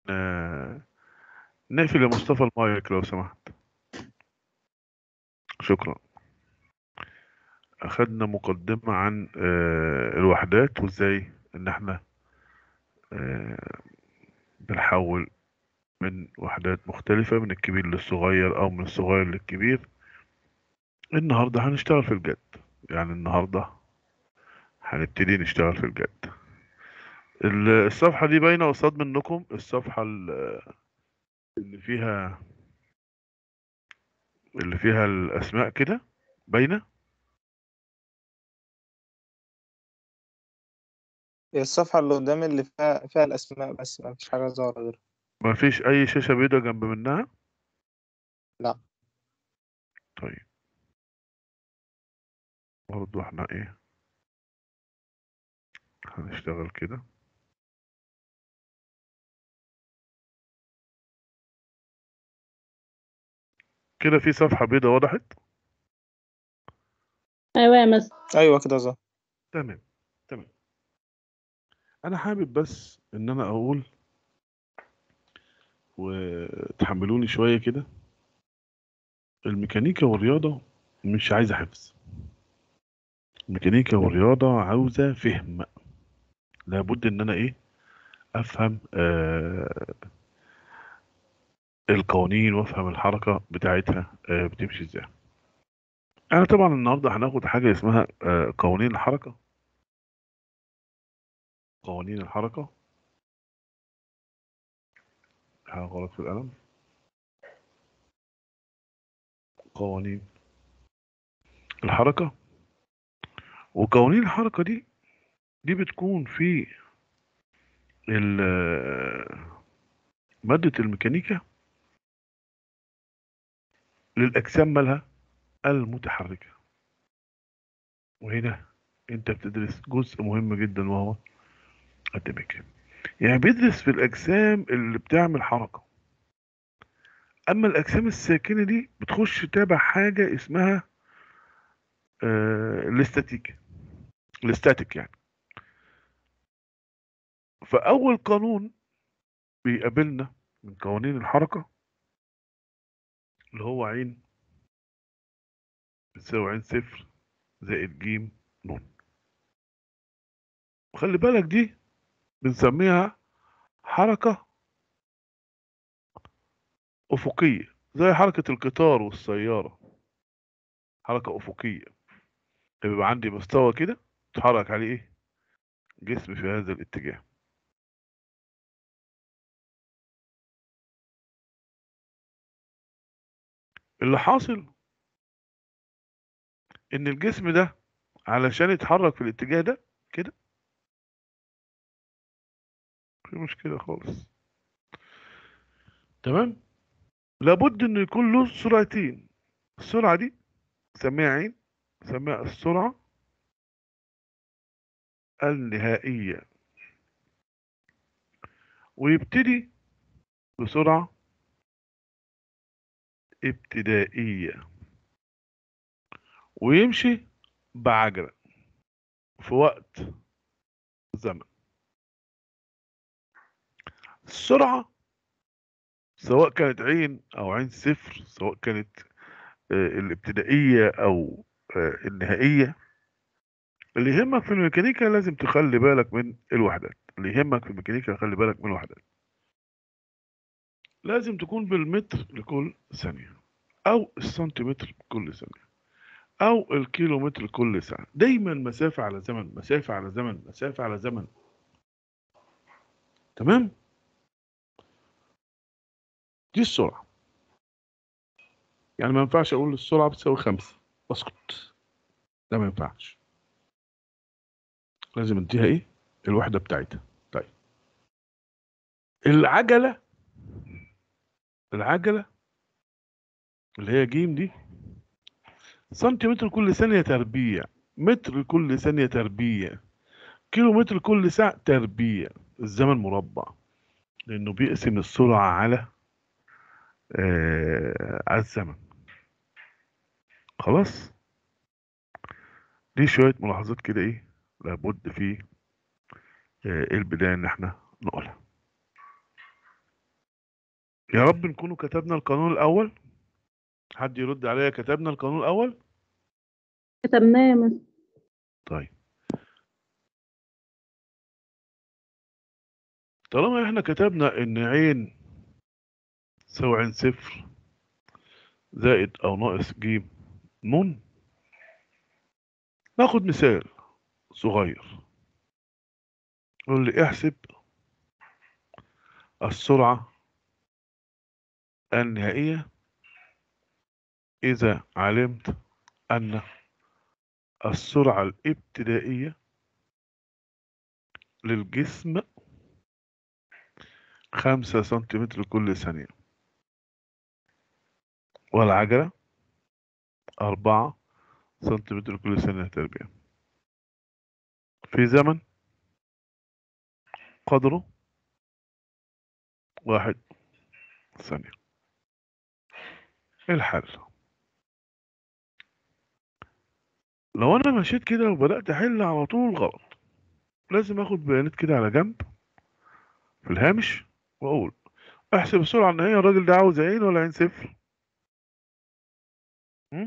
آه، نقفل يا مصطفى المايك لو سمحت شكرا أخدنا مقدمة عن آه، الوحدات وإزاي إن إحنا آه، بنحول من وحدات مختلفة من الكبير للصغير أو من الصغير للكبير النهاردة هنشتغل في الجد يعني النهاردة هنبتدي نشتغل في الجد ال- الصفحة دي باينة قصاد منكم الصفحة ال- اللي فيها اللي فيها الأسماء كده باينة هي الصفحة اللي قدام اللي فيها فيها الأسماء بس ما فيش حاجة ظاهرة غيرها ما فيش أي شاشة بيضاء جنب منها لا طيب برضو احنا ايه هنشتغل كده كده في صفحة بيضاء وضحت ايوه يا مس أيوة كده ظهر تمام تمام انا حابب بس ان انا اقول وتحملوني شوية كده الميكانيكا والرياضة مش عايزة حفظ الميكانيكا والرياضة عاوزة فهم لابد ان انا ايه افهم آه القوانين وافهم الحركة بتاعتها آه بتمشي ازاي انا طبعا النهاردة هناخد حاجة اسمها آه قوانين الحركة قوانين الحركة حاجة غلط في القلم قوانين الحركة وقوانين الحركة دي دي بتكون في ال- مادة الميكانيكا للأجسام مالها المتحركة وهنا أنت بتدرس جزء مهم جدا وهو الدماغ يعني بيدرس في الأجسام اللي بتعمل حركة أما الأجسام الساكنة دي بتخش تتابع حاجة اسمها آه الاستاتيك الاستاتيك يعني فأول قانون بيقابلنا من قوانين الحركة اللي هو عين بتساوي عين صفر زائد جيم نون وخلي بالك دي بنسميها حركة أفقية زي حركة القطار والسيارة حركة أفقية بيبقى عندي مستوى كده تتحرك عليه إيه جسم في هذا الاتجاه اللي حاصل إن الجسم ده علشان يتحرك في الاتجاه ده كده في مشكلة خالص تمام لابد إنه يكون له سرعتين السرعة دي نسميها عين نسميها السرعة النهائية ويبتدي بسرعة ابتدائية ويمشي بعجلة في وقت زمن السرعة سواء كانت عين أو عين صفر سواء كانت آه، الابتدائية أو آه، النهائية اللي يهمك في الميكانيكا لازم تخلي بالك من الوحدات اللي يهمك في الميكانيكا خلي بالك من الوحدات لازم تكون بالمتر لكل ثانية أو السنتيمتر كل ثانية أو الكيلومتر كل ساعة دايما مسافة على زمن مسافة على زمن مسافة على زمن تمام دي السرعة يعني ما ينفعش أقول السرعة بتساوي خمسة أسكت ده ما ينفعش لازم اديها ايه الوحدة بتاعتها طيب العجلة العجلة اللي هي جيم دي سنتيمتر كل ثانية تربيع متر كل ثانية تربيع كيلو متر كل ساعة تربيع الزمن مربع لأنه بيقسم السرعة على آه على الزمن خلاص دي شوية ملاحظات كده ايه لابد في آه البداية ان احنا نقولها يا رب نكونوا كتبنا القانون الأول حد يرد عليا كتبنا القانون الأول كتبناه يا مس طيب طالما احنا كتبنا ان عين تساوي عين صفر زائد او ناقص ج نون ناخد مثال صغير يقول لي احسب السرعة النهائية إذا علمت أن السرعة الابتدائية للجسم خمسة سنتيمتر كل ثانية والعجلة أربعة سنتيمتر كل ثانية تربيع في زمن قدره واحد ثانية الحل لو أنا مشيت كده وبدأت أحل على طول غلط لازم أخد بيانات كده على جنب في الهامش وأقول احسب السرعة النهائية الراجل ده عاوز عين ولا عين صفر؟ م?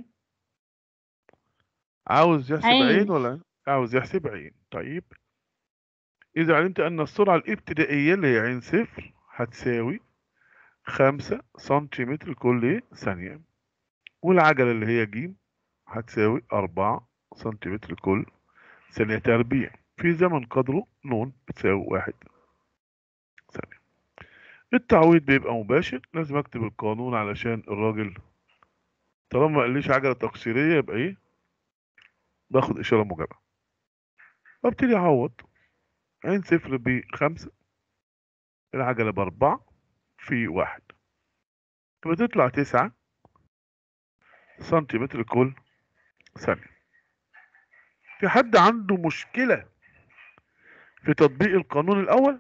عاوز يحسب عين, عين. عين ولا عين؟ عاوز يحسب عين طيب إذا علمت أن السرعة الابتدائية اللي هي عين صفر هتساوي خمسة سنتيمتر كل ثانية والعجلة اللي هي ج هتساوي أربعة سنتيمتر كل ثانية تربيع في زمن قدره نون بتساوي واحد ثانية التعويض بيبقى مباشر لازم أكتب القانون علشان الراجل طالما ما قاليش عجلة تقصيرية يبقى إيه باخد إشارة موجبة وابتدي أعوض عين صفر بخمسة العجلة بأربعة في واحد بتطلع تسعة سنتيمتر كل ثانية في حد عنده مشكلة في تطبيق القانون الأول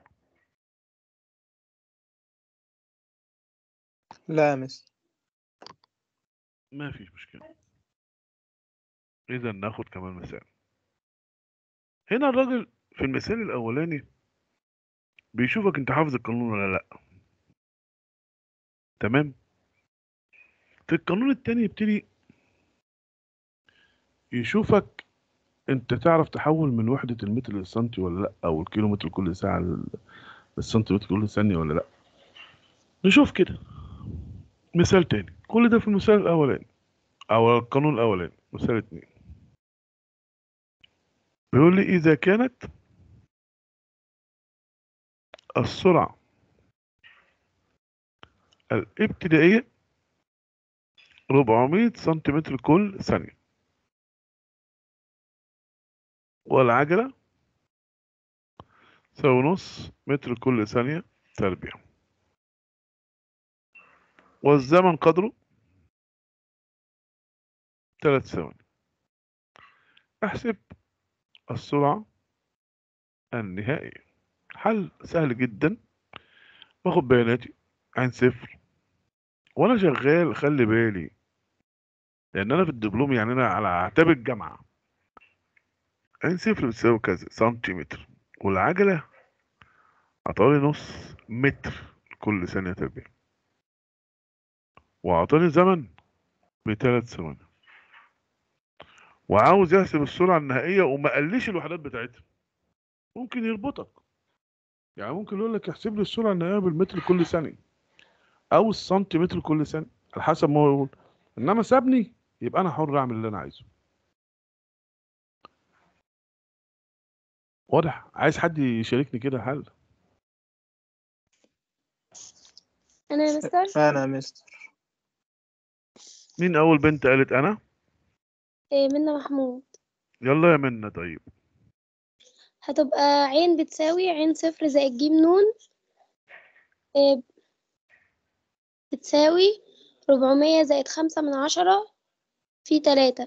لا يا مس ما فيش مشكلة إذا ناخد كمان مثال هنا الراجل في المثال الأولاني بيشوفك أنت حافظ القانون ولا لأ تمام في القانون التاني يبتدي يشوفك أنت تعرف تحول من وحدة المتر للسنتي ولا لأ أو الكيلومتر كل ساعة لل- للسنتيمتر كل ثانية ولا لأ نشوف كده مثال تاني كل ده في المثال الأولاني أو القانون الأولاني مثال اتنين بيقول لي إذا كانت السرعة الابتدائية 400 سنتيمتر كل ثانية والعجلة تساوي نص متر كل ثانية تربيع والزمن قدره ثلاث ثواني احسب السرعة النهائية حل سهل جدا باخد بياناتي عين صفر وانا شغال خلي بالي لان انا في الدبلوم يعني انا على اعتاب الجامعة عين صفر بتساوي كذا سنتيمتر والعجلة عطاني نص متر كل ثانية تربيع وعطاني زمن بثلاث ثواني وعاوز يحسب السرعة النهائية وما قاليش الوحدات بتاعتها ممكن يربطك يعني ممكن يقول لك احسب لي السرعة النهائية بالمتر كل ثانية أو السنتيمتر كل ثانية على حسب ما هو يقول إنما سابني يبقى أنا حر أعمل اللي أنا عايزه واضح عايز حد يشاركني كده حل أنا يا مستر أنا يا مستر مين أول بنت قالت أنا إيه منا محمود يلا يا منى طيب هتبقى عين بتساوي عين صفر زائد جيم نون إيه بتساوي ربعمية زائد خمسة من عشرة في تلاتة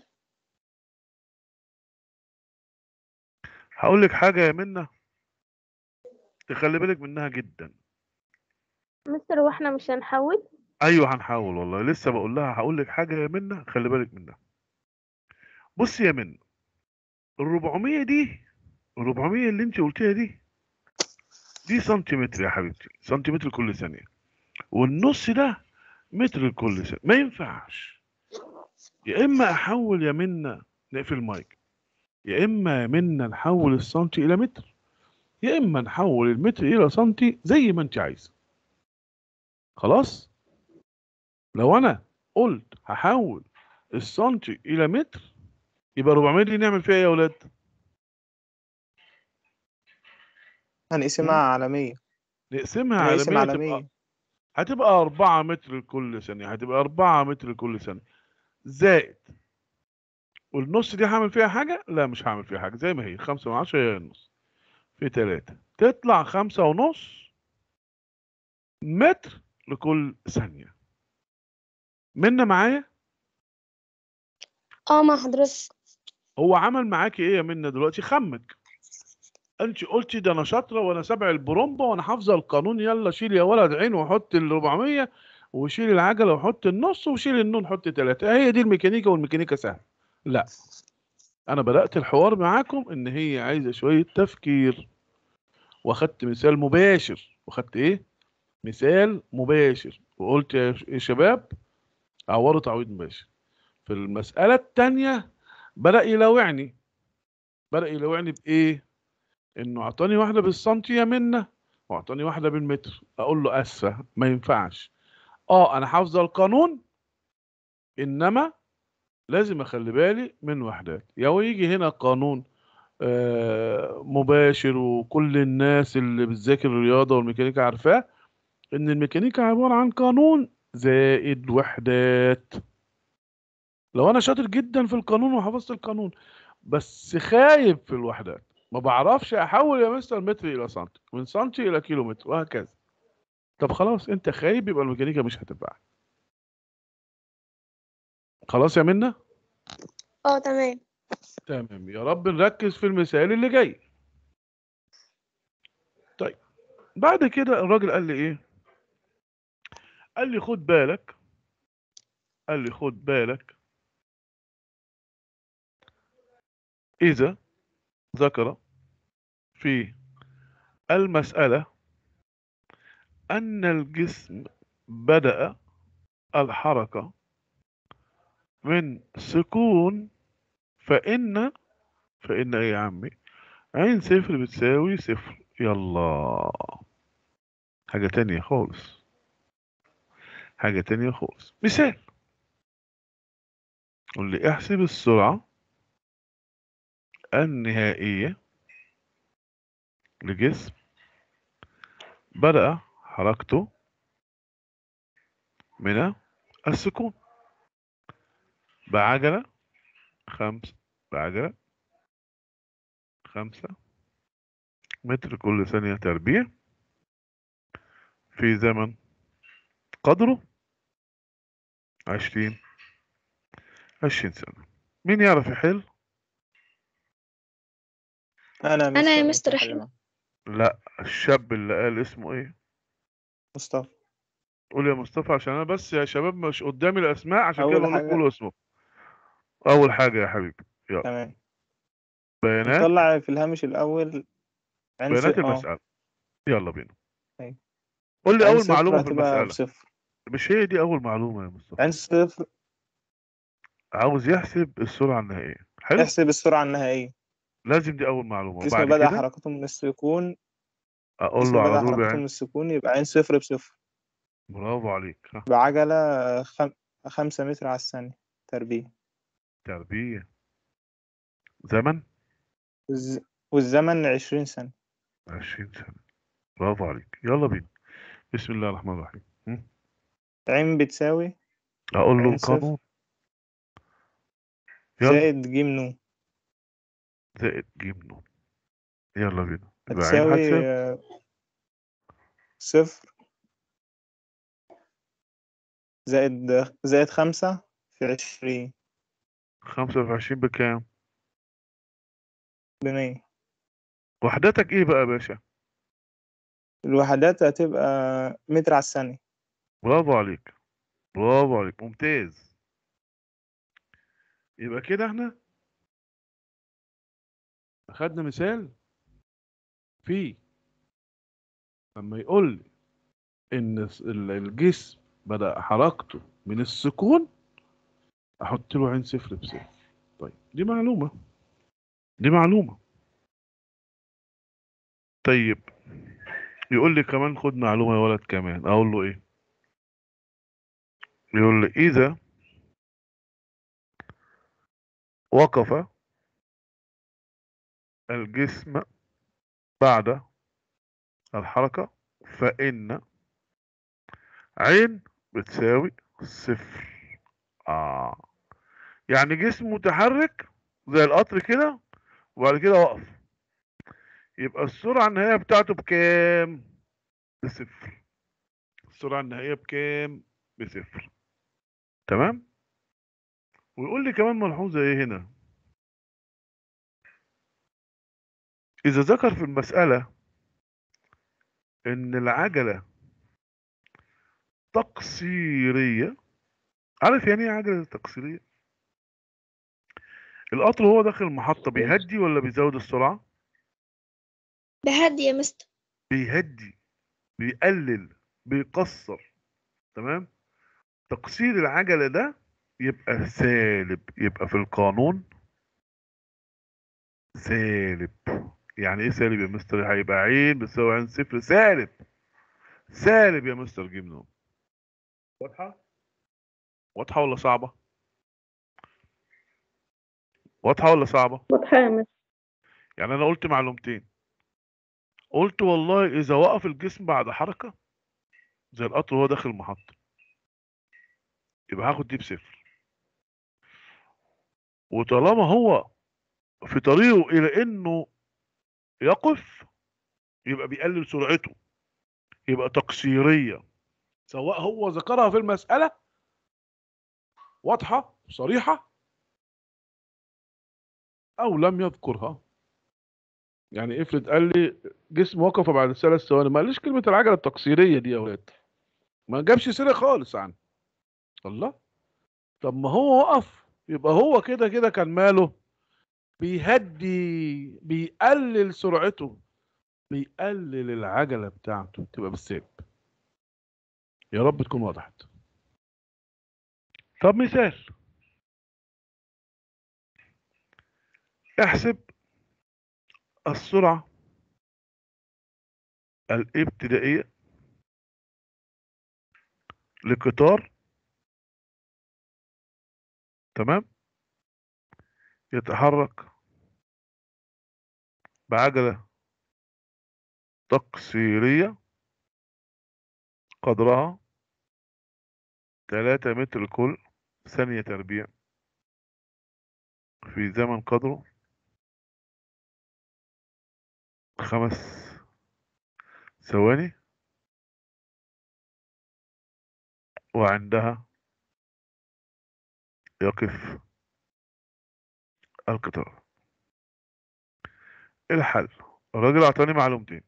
هقول لك حاجة يا منى تخلي بالك منها جدا مستر واحنا مش هنحول ايوه هنحاول والله لسه بقول لها هقول لك حاجه يا منى خلي بالك منها بصي يا منى ال 400 دي ال 400 اللي انت قلتيها دي دي سنتيمتر يا حبيبتي سنتيمتر كل ثانيه والنص ده متر لكل سنة ما ينفعش يا اما احول يا منا نقفل المايك يا اما يا منا نحول السنتي الى متر يا اما نحول المتر الى سنتي زي ما انت عايزه خلاص لو انا قلت هحول السنتي الى متر يبقى 400 دي نعمل فيها ايه يا اولاد هنقسمها على 100 نقسمها على هنقسم 100 على تبقى 100 هتبقى 4 متر لكل ثانية هتبقى 4 متر لكل ثانية زائد والنص دي هعمل فيها حاجة؟ لا مش هعمل فيها حاجة زي ما هي 5 من 10 هي النص في 3 تطلع 5 ونص متر لكل ثانية منا معايا اه مع حضرتك هو عمل معاكي ايه يا منا دلوقتي خمك انت قلتي ده انا شاطره وانا سبع البرومبا وانا حافظه القانون يلا شيل يا ولد عين وحط ال 400 وشيل العجله وحط النص وشيل النون حط ثلاثه هي دي الميكانيكا والميكانيكا سهله لا انا بدات الحوار معاكم ان هي عايزه شويه تفكير واخدت مثال مباشر واخدت ايه مثال مباشر وقلت يا ش- يا شباب عوروا تعويض مباشر في المساله الثانيه بدا يلاوعني بدا يلاوعني بايه انه اعطاني واحده بالسنتي يا منا واعطاني واحده بالمتر اقول له اسفه ما ينفعش اه انا حافظه القانون انما لازم اخلي بالي من وحدات يا يجي هنا قانون آه، مباشر وكل الناس اللي بتذاكر الرياضه والميكانيكا عارفاه ان الميكانيكا عباره عن قانون زائد وحدات لو انا شاطر جدا في القانون وحفظت القانون بس خايب في الوحدات ما بعرفش احول يا مستر متر الى سنتي من سنتي الى كيلو متر وهكذا طب خلاص انت خايب يبقى الميكانيكا مش هتنفعك خلاص يا منى اه تمام تمام يا رب نركز في المثال اللي جاي طيب بعد كده الراجل قال لي ايه قال لي خد بالك قال لي خد بالك إذا ذكر في المسألة أن الجسم بدأ الحركة من سكون فإن فإن إيه يا عمي عين صفر بتساوي صفر يلا حاجة تانية خالص حاجة تانية خالص مثال قول لي احسب السرعة النهائية لجسم بدأ حركته من السكون بعجلة خمسة بعجلة خمسة متر كل ثانية تربيع في زمن قدره عشرين عشرين سنة مين يعرف يحل؟ انا أنا يا مستر مستر ممكن أحمد. أحل لا الشاب اللي قال اسمه ايه؟ مصطفى قول يا مصطفى عشان انا بس يا شباب مش قدامي الاسماء عشان كده أول بقول لك حاجة- قولوا اسمه اول حاجة يا حبيبي تمام بيانات نطلع في الهامش الاول عين بيانات صفر- آه، المسألة يلا بينا أيوة. قول لي عين اول صفر معلومة في هتبقى المسألة بصفر مش هي دي اول معلومة يا مصطفى عين صفر عاوز يحسب السرعة النهائية حلو احسب السرعة النهائية لازم دي اول معلومة جسم وبعد بدأ كده حركته من السكون اقول جسم له بدأ على طول حركته من بعين السكون يبقى عين صفر بصفر برافو عليك ها بعجلة خم... خمسة متر على الثانية تربية تربية زمن والز... والزمن عشرين سنة 20 سنة برافو عليك يلا بينا بسم الله الرحمن الرحيم هم؟ عين بتساوي اقول له عين صفر. القانون يلا زائد جيم نو زائد جيم نون يلا بينا يبقى عين هتساوي هتساوي آه، صفر زائد زائد خمسة في عشرين خمسة في عشرين بكام بمية وحدتك ايه بقى يا باشا الوحدات هتبقى متر على الثانية برافو عليك برافو عليك ممتاز يبقى كده احنا اخدنا مثال فيه لما يقول لي ان الس- ال- الجسم بدأ حركته من السكون احط له عين صفر بصفر طيب دي معلومة دي معلومة طيب يقول لي كمان خد معلومة يا ولد كمان اقول له ايه يقول لي اذا وقف الجسم بعد الحركة فإن عين بتساوي صفر آه يعني جسم متحرك زي القطر كده وبعد كده وقف يبقى السرعة النهائية بتاعته بكام؟ بصفر السرعة النهائية بكام؟ بصفر تمام؟ ويقول لي كمان ملحوظة ايه هنا؟ إذا ذكر في المسألة إن العجلة تقصيرية عارف يعني ايه عجلة تقصيرية؟ القطر وهو داخل المحطة بيهدي ولا بيزود السرعة؟ بهدي يا مستر بيهدي بيقلل بيقصر تمام تقصير العجلة ده يبقى سالب يبقى في القانون سالب يعني ايه سالب يا مستر هيبقى عين بتساوي عين صفر سالب سالب يا مستر جيم واضحة واضحة ولا صعبة واضحة ولا صعبة واضحة يا مس يعني انا قلت معلومتين قلت والله اذا وقف الجسم بعد حركة زي القطر وهو داخل المحطة يبقى هاخد دي بصفر وطالما هو في طريقه الى انه يقف يبقى بيقلل سرعته يبقى تقصيرية سواء هو ذكرها في المسألة واضحة صريحة او لم يذكرها يعني افرض قال لي جسم وقف بعد ثلاث ثواني ما قاليش كلمة العجلة التقصيرية دي يا ولاد ما جابش سيرة خالص عنه الله طب ما هو وقف يبقى هو كده كده كان ماله بيهدي بيقلل سرعته بيقلل العجلة بتاعته تبقى بالسالب يا رب تكون وضحت طب مثال احسب السرعة الابتدائية لقطار تمام يتحرك بعجلة تقصيرية قدرها 3 متر كل ثانية تربيع في زمن قدره خمس ثواني وعندها يقف القطار الحل الراجل اعطاني معلومتين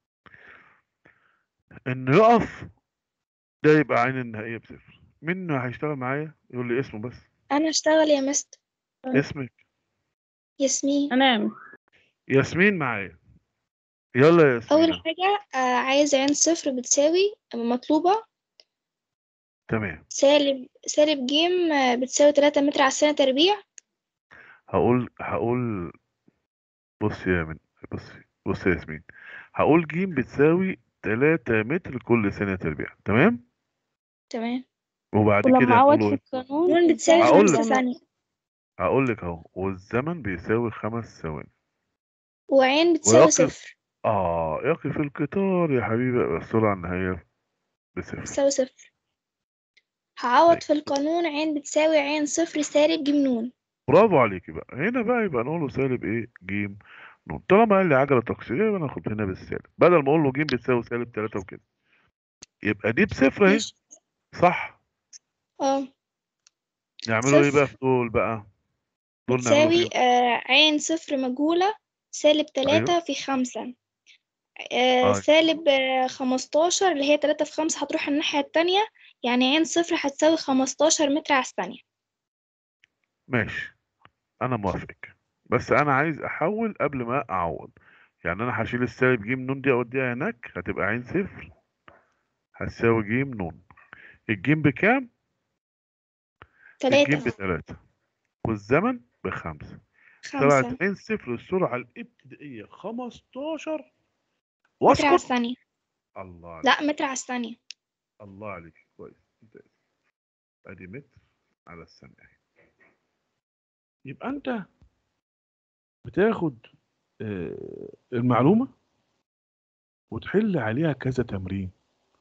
انه يقف ده يبقى عين النهائية بصفر مين هيشتغل معايا يقول لي اسمه بس انا اشتغل يا مستر اسمك ياسمين أنا يا مس ياسمين معايا يلا يا ياسمين اول حاجه آه عايز عين صفر بتساوي مطلوبه تمام سالب سالب جيم آه، بتساوي 3 متر على الثانيه تربيع هقول هقول بص يا من بص بص يا ياسمين هقول جيم بتساوي 3 متر كل ثانية تربيع تمام تمام وبعد كده ولما أعوض هتقول في القانون نون بتساوي هقول خمسة لك. ثانية هقول لك اهو والزمن بيساوي خمس ثواني وعين بتساوي ويقف. صفر اه يقف القطار يا حبيبي السرعة النهائية بصفر بتساوي صفر هعوض طيب. في القانون عين بتساوي عين صفر سالب جيم نون برافو عليكي بقى هنا بقى يبقى نقول له سالب ايه جيم نون طالما قال لي عجلة تقصيرية يبقى ناخد هنا بالسالب بدل ما اقول له جيم بتساوي سالب 3 وكده يبقى دي بصفر اهي ماشي صح اه نعملوا ايه صفر. بقى في دول بقى دول نعملوا بتساوي فيهم آه عين صفر مجهولة سالب تلاتة في خمسة آه آه. سالب آه خمستاشر اللي هي تلاتة في خمسة هتروح الناحية التانية يعني عين صفر هتساوي خمستاشر متر على الثانية ماشي انا موافقك بس انا عايز احول قبل ما اعوض يعني انا هشيل السالب جيم نون دي اوديها هناك هتبقى عين صفر هتساوي ج نون الجيم بكام؟ الجيم تلاتة بتلاتة والزمن بخمسة طلعت خمسة عين صفر السرعة الابتدائية 15 متر على واسكت الثانية الله عليك لا متر على الثانية الله عليك كويس ممتاز ادي متر على الثانية اهي يبقى انت بتاخد آه، المعلومة وتحل عليها كذا تمرين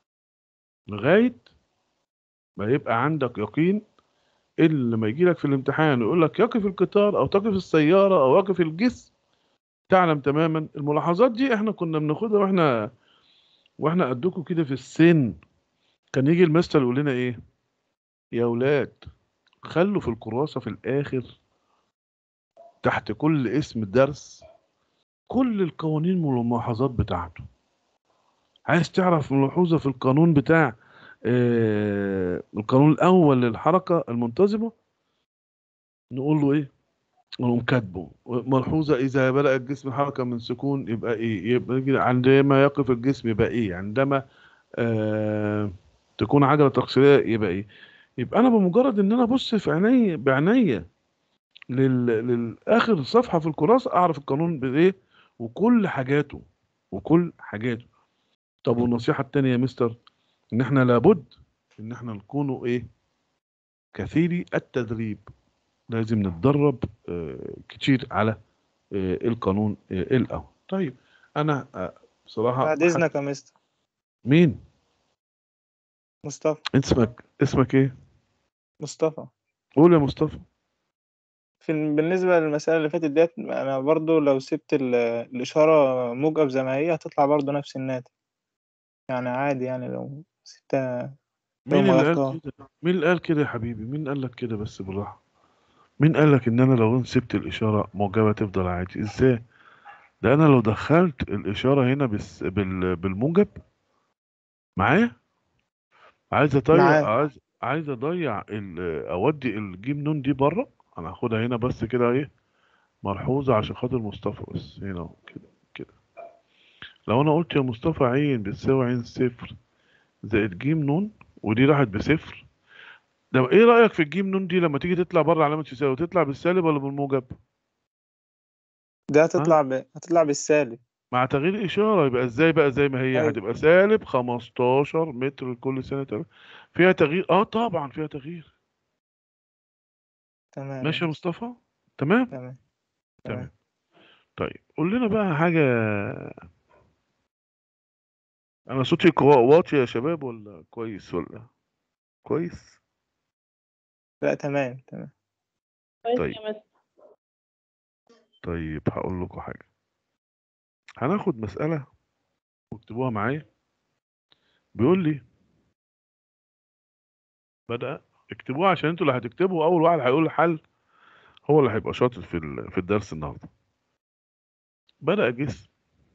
لغاية ما يبقى عندك يقين اللي لما يجي لك في الامتحان يقول لك يقف القطار او تقف السيارة او يقف الجسم تعلم تماما الملاحظات دي احنا كنا بناخدها واحنا واحنا قدكم كده في السن كان يجي المستر يقول لنا ايه يا اولاد خلوا في الكراسة في الاخر تحت كل اسم درس كل القوانين والملاحظات بتاعته عايز تعرف ملحوظة في القانون بتاع آه القانون الأول للحركة المنتظمة نقول له إيه؟ نقوم كاتبه ملحوظة إذا بدأ الجسم حركة من سكون يبقى إيه؟ يبقى يجي عندما يقف الجسم يبقى إيه؟ عندما آه تكون عجلة تقصيرية يبقى إيه؟ يبقى أنا بمجرد إن أنا أبص في عيني بعناية لل... للآخر صفحة في الكراسة أعرف القانون بإيه؟ وكل حاجاته وكل حاجاته طب والنصيحة التانية يا مستر ان احنا لابد ان احنا نكونوا ايه كثيري التدريب لازم نتدرب آه، كتير على آه، القانون آه، الاول طيب انا آه، بصراحة بعد إذنك يا مستر مين مصطفى انت اسمك اسمك ايه مصطفى قول يا مصطفى في بالنسبة للمسألة اللي فاتت ديت أنا برضو لو سبت ال- الإشارة موجب زي ما هي هتطلع برضو نفس الناتج يعني عادي يعني لو سبتها مين يوم اللي قال غلطان. كده مين اللي قال كده يا حبيبي مين قال لك كده بس بالراحة مين قال لك ان انا لو أنا سبت الاشارة موجبة تفضل عادي ازاي ده انا لو دخلت الاشارة هنا بس بال... بالموجب معايا عايز اضيع معاك. عايز عايز اضيع ال... اودي الجيم نون دي بره انا هاخدها هنا بس كده ايه ملحوظة عشان خاطر مصطفى بس هنا أهو كده كده لو انا قلت يا مصطفى عين بتساوي عين صفر زائد جيم نون ودي راحت بصفر ده ايه رأيك في الجيم نون دي لما تيجي تطلع بره علامة تساوي تطلع بالسالب ولا بالموجب ده هتطلع ب... هتطلع بالسالب مع تغيير إشارة يبقى ازاي بقى زي ما هي أيوة. هتبقى سالب 15 متر لكل سنة تل- فيها تغيير اه طبعا فيها تغيير تمام ماشي يا مصطفى تمام تمام تمام طيب قول لنا بقى حاجة انا صوتي كوا- واطي يا شباب ولا كويس ولا كويس لا تمام تمام كويس طيب. يا مستر طيب هقول لكم حاجة هناخد مسألة واكتبوها معايا بيقول لي بدأ اكتبوها عشان انتوا اللي هتكتبوا اول واحد هيقول الحل هو اللي هيبقى شاطر في ال- في الدرس النهارده بدأ جسم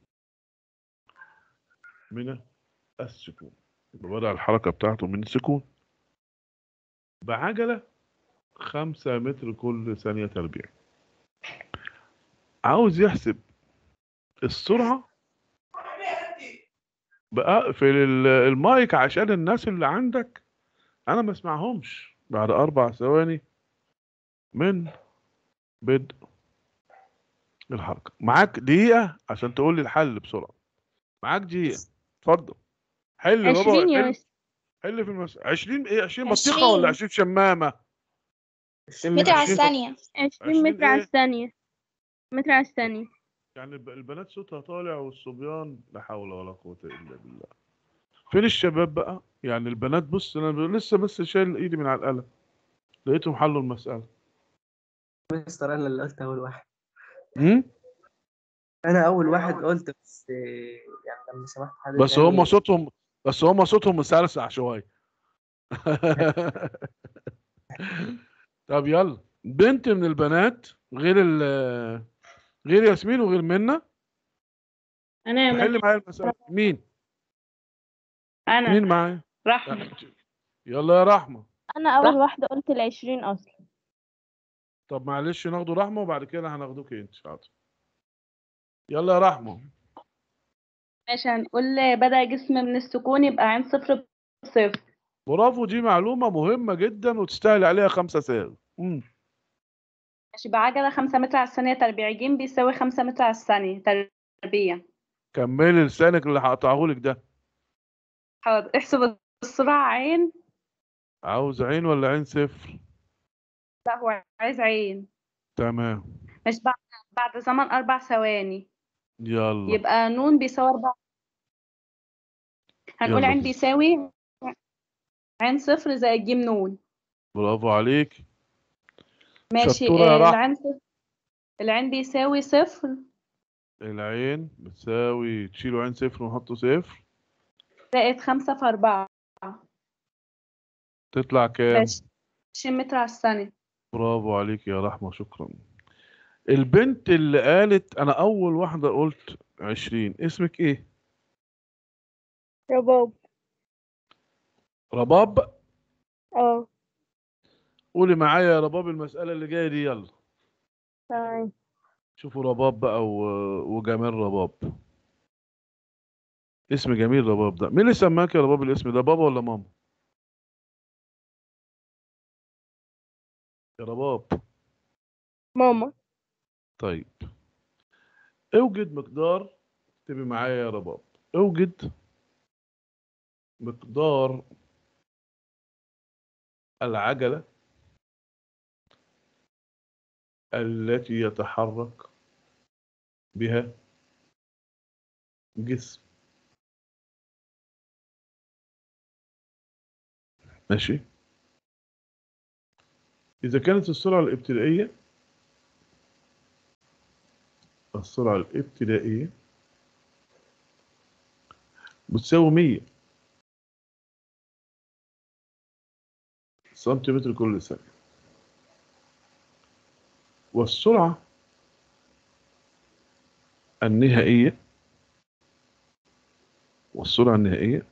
من السكون يبقى بدأ الحركة بتاعته من السكون بعجلة خمسة متر كل ثانية تربيع عاوز يحسب السرعة بقفل ال- المايك عشان الناس اللي عندك انا ما اسمعهمش بعد اربع ثواني من بدء الحركة معاك دقيقة عشان تقول لي الحل بسرعة معاك دقيقة اتفضل حل يا بابا عشرين يا حل, مستر حل في المس 20 ايه 20 عشرين. بطيخة ولا 20 شمامة متر على عشرين. الثانية عشرين متر على إيه؟ الثانية متر على الثانية يعني الب- البنات صوتها طالع والصبيان لا حول ولا قوة إلا بالله فين الشباب بقى يعني البنات بص انا ب- لسه بس شايل ايدي من على القلم لقيتهم حلوا المسألة مستر انا اللي قلت اول واحد امم انا اول واحد قلت بس يعني لما سمحت حد بس تاني هم صوتهم بس هم صوتهم مسرسع شوية طب يلا بنت من البنات غير ال غير ياسمين وغير منى أنا يا حل مستر معايا المسألة مين أنا مين معايا رحمة يلا يا رحمة أنا أول واحدة قلت العشرين أصلا طب معلش ناخده رحمة وبعد كده هناخدوك انت حاضر يلا يا رحمة ماشي هنقول بدأ جسم من السكون يبقى عين صفر صفر برافو دي معلومة مهمة جدا وتستاهل عليها خمسة ساغ مم. ماشي بعجلة خمسة متر على الثانية تربيع ج بيساوي خمسة متر على الثانية تربيع كملي لسانك اللي هقطعهولك ده حاضر احسب السرعة عين عاوز عين ولا عين صفر لا هو عايز عين تمام مش بعد بعد زمن أربع ثواني يلا يبقى نون بيساوي أربعة هنقول يلا عين بينا. بيساوي عين صفر زائد ج نون برافو عليك ماشي شطورة يا آه، رحمة. العين صفر العين بيساوي صفر العين بتساوي تشيلوا عين صفر ونحطوا صفر زائد خمسة في أربعة تطلع كام ماشي عشرين متر على الثانية برافو عليك يا رحمة شكرا البنت اللي قالت انا اول واحدة قلت عشرين اسمك ايه رباب رباب اه قولي معايا يا رباب المسألة اللي جاية دي يلا تمام شوفوا رباب بقى و- وجمال رباب اسم جميل رباب ده مين اللي سماك يا رباب الاسم ده بابا ولا ماما يا رباب ماما طيب اوجد مقدار اكتبي معايا يا رباب اوجد مقدار العجلة التي يتحرك بها جسم ماشي إذا كانت السرعة الابتدائية السرعة الابتدائية بتساوي 100 سنتيمتر كل ثانية والسرعة النهائية والسرعة النهائية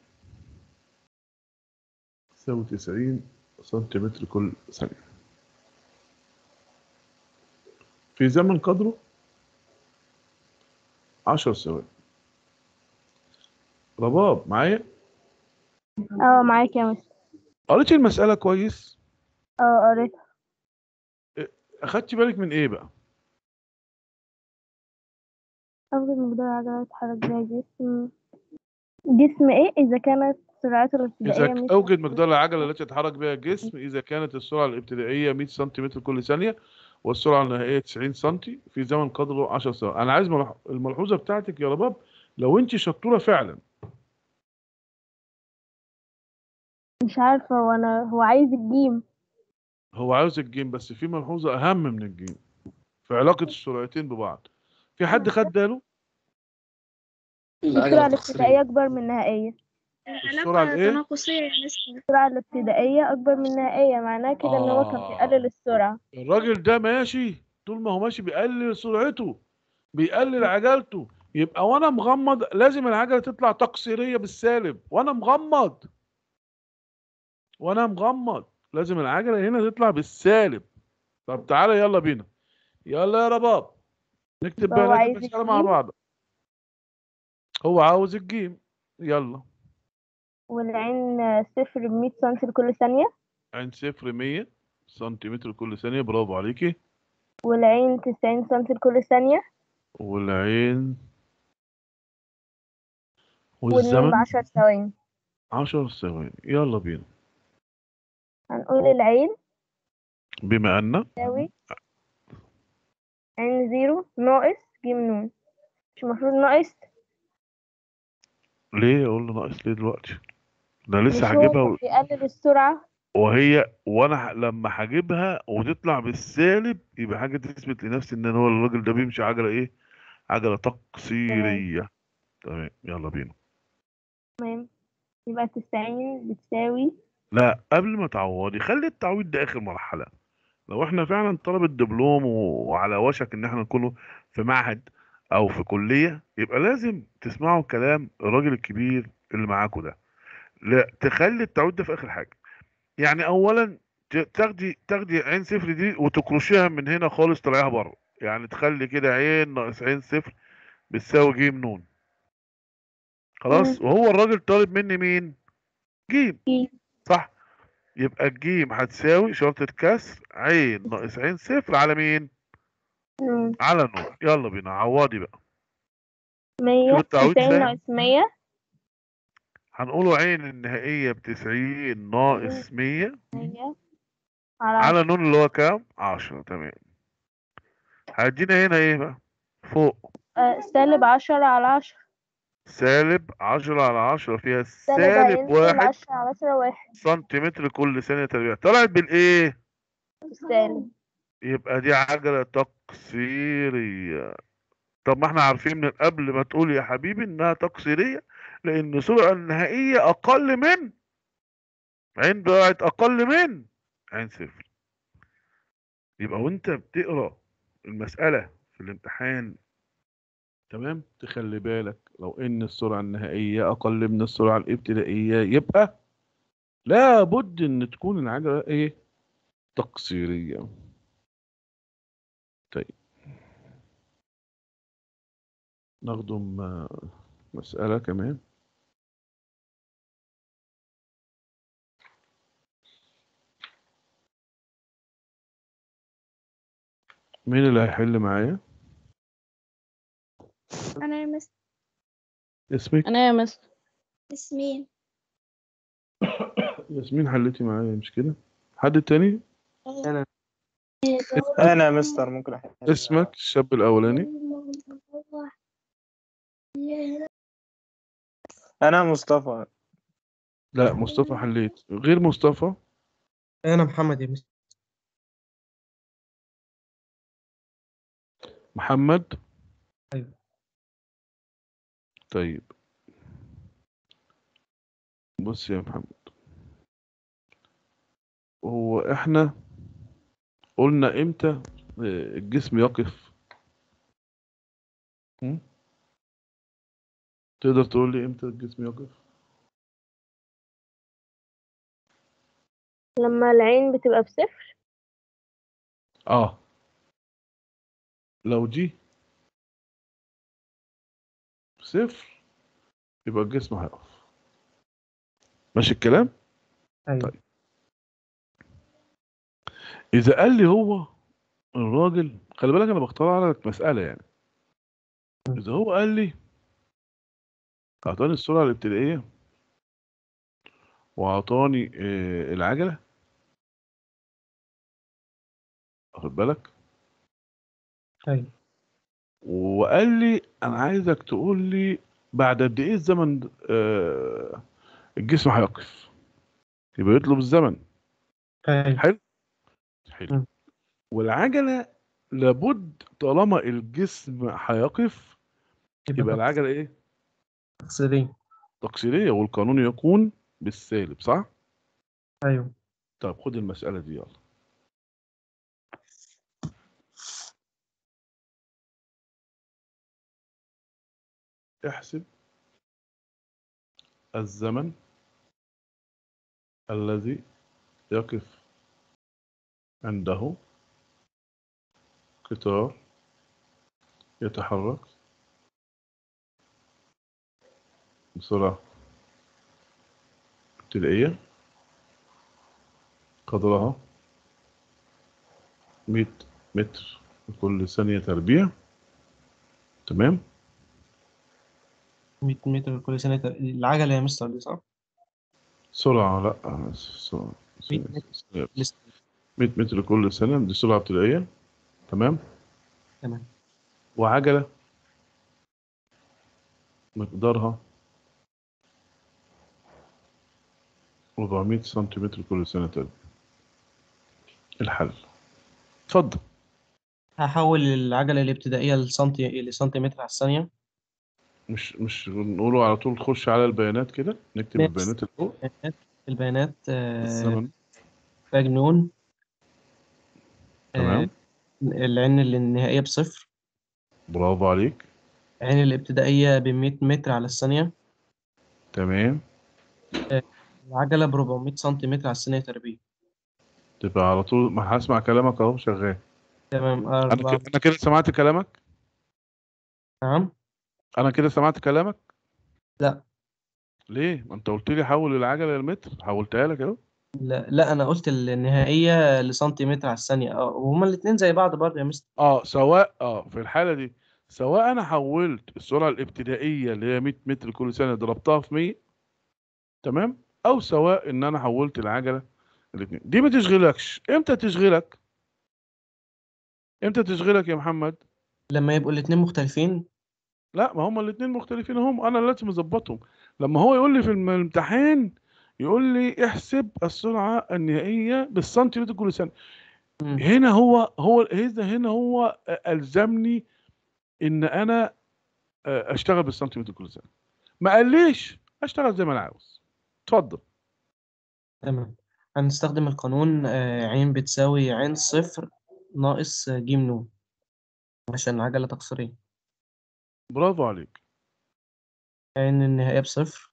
تساوي 90 سنتيمتر كل ثانية في زمن قدره 10 ثواني رباب معايا اه معاك يا مستر قريتي المسألة كويس اه قريت أخدتي بالك من إيه بقى أفضل مقدار عجلة يتحرك بها جسم جسم ايه إذا كانت سرعته الابتدائية إذا مية أوجد مقدار العجلة التي يتحرك بها الجسم إذا كانت السرعة الابتدائية 100 سنتيمتر كل ثانية والسرعة النهائية 90 سنتي في زمن قدره 10 ثواني أنا عايز ملح- الملحوظة بتاعتك يا رباب لو أنت شطورة فعلا مش عارفة وانا هو عايز الجيم هو عاوز الجيم بس في ملحوظة أهم من الجيم في علاقة السرعتين ببعض في حد خد باله السرعة الابتدائية أكبر من النهائية السرعة الإيه؟ تناقصية يا مستر السرعة الابتدائية أكبر من النهائية معناه كده إن هو كان آه. بيقلل السرعة الراجل ده ماشي طول ما هو ماشي بيقلل سرعته بيقلل عجلته يبقى وانا مغمض لازم العجله تطلع تقصيريه بالسالب وانا مغمض وانا مغمض لازم العجله هنا تطلع بالسالب طب تعالى يلا بينا يلا يا رباب نكتب هو بيانات عايز المسألة مع الجيم؟ بعض هو عاوز الجيم يلا والعين صفر بمية سنتي لكل ثانية عين صفر 100 سنتيمتر كل ثانية برافو عليكي والعين تسعين سنتي لكل ثانية والعين والنون والزمن بعشر ثواني 10 ثواني يلا بينا هنقول العين بما أن تساوي عين زيرو ناقص جيم نون مش المفروض ناقص ليه اقول له ناقص ليه دلوقتي ده مش لسه هو هجيبها كان و- بيقلل السرعة وهي وانا ح- لما هجيبها وتطلع بالسالب يبقى حاجه تثبت لنفسي ان هو الراجل ده بيمشي عجله ايه عجله تقصيريه تمام يلا بينا تمام يبقى تسعين بتساوي لا قبل ما تعوضي خلي التعويض ده اخر مرحله لو احنا فعلا طلبة دبلوم و- وعلى وشك ان احنا نكون في معهد او في كليه يبقى لازم تسمعوا كلام الراجل الكبير اللي معاكوا ده لا تخلي التعويض ده في اخر حاجه يعني اولا ت- تاخدي تاخدي عين صفر دي وتكرشيها من هنا خالص طلعيها بره يعني تخلي كده عين ناقص عين صفر بتساوي جيم نون خلاص وهو الراجل طالب مني مين جيم جيم. صح يبقى الجيم هتساوي شرطة كسر عين ناقص عين صفر على مين مم. على نور يلا بينا عوضي بقى مية شوف التعويض تسعين ازاي؟ ناقص مية هنقوله عين النهائية بتسعين ناقص مية مية على عشرة. على نون اللي هو كام عشرة تمام هيدينا هنا ايه بقى فوق آه، سالب عشرة على عشرة سالب عشرة على عشرة فيها سالب سالب هينزل واحد عشرة على عشرة واحد سنتيمتر كل ثانية تربيع طلعت بالايه سالب يبقى دي عجلة تقصيرية طب ما احنا عارفين من قبل ما تقول يا حبيبي انها تقصيرية لان السرعة النهائية اقل من عين ضاعت اقل من عين صفر يبقى وانت بتقرا المسألة في الامتحان تمام تخلي بالك لو ان السرعة النهائية اقل من السرعة الابتدائية يبقى لابد ان تكون العجلة ايه تقصيرية طيب نخدم آه، مسألة كمان مين اللي هيحل معايا أنا يا مس اسمك أنا يا مس ياسمين ياسمين حلتي معايا مش كده حد تاني أنا انا يا مستر ممكن احل اسمك الشاب الاولاني انا مصطفى لا مصطفى حليت غير مصطفى أنا محمد يا مستر محمد أيوة. طيب بص يا محمد هو احنا قلنا امتى آه، الجسم يقف م? تقدر تقول لي امتى الجسم يقف لما العين بتبقى بصفر اه لو دي صفر يبقى الجسم هيقف ماشي الكلام أيوة طيب. اذا قال لي هو الراجل خلي بالك انا بختار لك مسألة يعني اذا هو قال لي اعطاني السرعة الابتدائية واعطاني آه، العجلة واخد بالك أيوة وقال لي انا عايزك تقول لي بعد قد ايه الزمن آه، الجسم هيقف يبقى يطلب الزمن أيوة حلو حلو مم. والعجلة لابد طالما الجسم هيقف يبقى العجلة ايه تقصيرين تقصيرية والقانون يكون بالسالب صح أيوة طب خد المسألة دي يلا احسب الزمن الذي يقف عنده قطار يتحرك بسرعة ابتدائية قدرها 100 متر كل ثانية تربيع تمام 100 متر كل سنة تر- العجلة يا مستر دي صح؟ سرعة لا أنا آسف، سرعة 100 متر. ثانية بس. لسه 100 متر كل سنة دي سرعة ابتدائية تمام تمام وعجلة مقدارها 400 سنتيمتر كل سنة تربيع الحل اتفضل هحول العجلة الابتدائية لسنتي لسنتيمتر على الثانية مش مش نقوله على طول خش على البيانات كده نكتب ماشي. البيانات اللي فوق البيانات البيانات آه، الزمن مجنون آه، تمام العين النهائية بصفر برافو عليك العين الابتدائية بمية متر على الثانية تمام العجلة بربعمية سنتيمتر على الثانية تربيع تبقى على طول ما هسمع كلامك اهو شغال تمام انا أربعة كده انا كده سمعت كلامك نعم انا كده سمعت كلامك لا ليه ما انت قلت لي حول العجله للمتر حولتها لك اهو لا, لا انا قلت النهائيه لسنتيمتر على الثانيه اه وهما الاثنين زي بعض برضه يا مستر اه سواء اه في الحاله دي سواء انا حولت السرعه الابتدائيه اللي هي 100 متر كل ثانيه ضربتها في 100 تمام او سواء ان انا حولت العجله الاثنين دي ما تشغلكش امتى تشغلك امتى تشغلك يا محمد لما يبقوا الاثنين مختلفين لا ما هما الاثنين مختلفين هم انا لازم اظبطهم لما هو يقول لي في الم- الامتحان يقول لي احسب السرعه النهائيه بالسنتيمتر كل ثانيه مم. هنا هو هو هنا هنا هو الزمني ان انا آه، اشتغل بالسنتيمتر كل ثانيه ما قاليش اشتغل زي ما انا عاوز اتفضل تمام هنستخدم القانون آه، عين بتساوي عين صفر ناقص آه، جيم نون عشان عجلة تقصيرية برافو عليك عين النهائية بصفر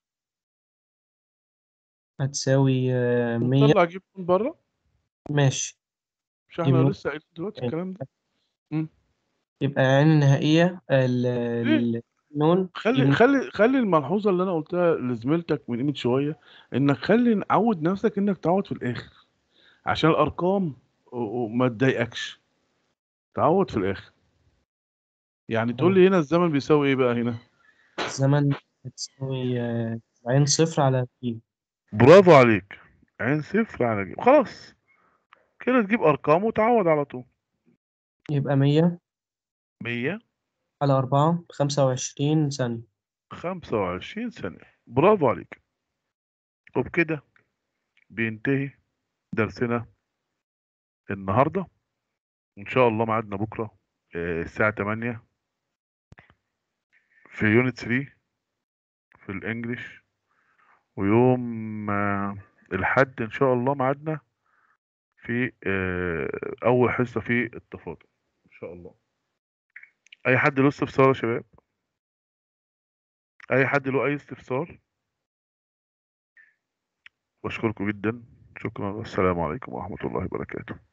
هتساوي آه، مية نطلع جيب من بره ماشي مش احنا جيب لسه قايلين دلوقتي أيوة. الكلام ده يبقى عين النهائية ال- ال- نون خلي جيم خلي خلي الملحوظه اللي انا قلتها لزميلتك من قيمه شويه انك خلي نعود نفسك انك تعوض في الاخر عشان الارقام و- وما تضايقكش تعوض في الاخر يعني تقول لي هنا الزمن بيساوي ايه بقى هنا الزمن بتساوي آه، عين صفر على جيم برافو عليك عين صفر على جيم خلاص كده تجيب ارقام وتعوض على طول يبقى مية 100 على أربعة بخمسة وعشرين ثانية 25 ثانية برافو عليك وبكده بينتهي درسنا النهاردة إن شاء الله ميعادنا بكرة آه، الساعة 8 في يونت 3 في الإنجليش ويوم آه، الحد إن شاء الله ميعادنا في آه، أول حصة في التفاضل إن شاء الله أي حد له استفسار يا شباب أي حد له أي استفسار بشكركم جدا شكرا والسلام عليكم ورحمة الله وبركاته